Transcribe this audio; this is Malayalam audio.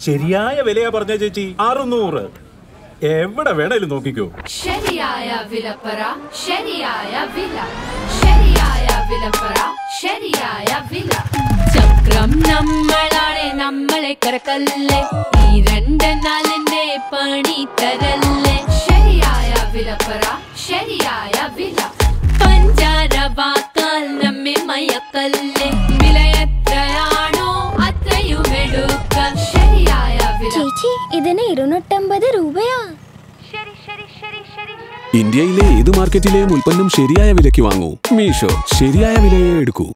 ശരിയായ വിലയാ പറഞ്ഞ ചേച്ചി അറുന്നൂറ് എവിടെ വേണേലും നോക്കിക്കോ ശരിയായ വിലപ്പറ ശരിയായ വില ശരിയായ വിലപ്പറ ശരിയായ വില ചക്രം നമ്മളാണ് നമ്മളെ കറക്കല്ലേ ഈ രണ്ട് നാലിന്റെ പണി തരല്ലേ ശരിയായ വിലപ്പറ ശരിയായ വില പഞ്ചാര വാക്കാൽ നമ്മെ മയക്കല്ലേ വില എത്രയാണോ അത്രയും എടുക്ക ശരിയായ വില ചേച്ചി ഇതിന് ഇരുന്നൂറ്റമ്പത് രൂപയാ ഇന്ത്യയിലെ ഏത് മാർക്കറ്റിലെയും ഉൽപ്പന്നം ശരിയായ വിലയ്ക്ക് വാങ്ങൂ മീഷോ ശരിയായ വിലയെ എടുക്കൂ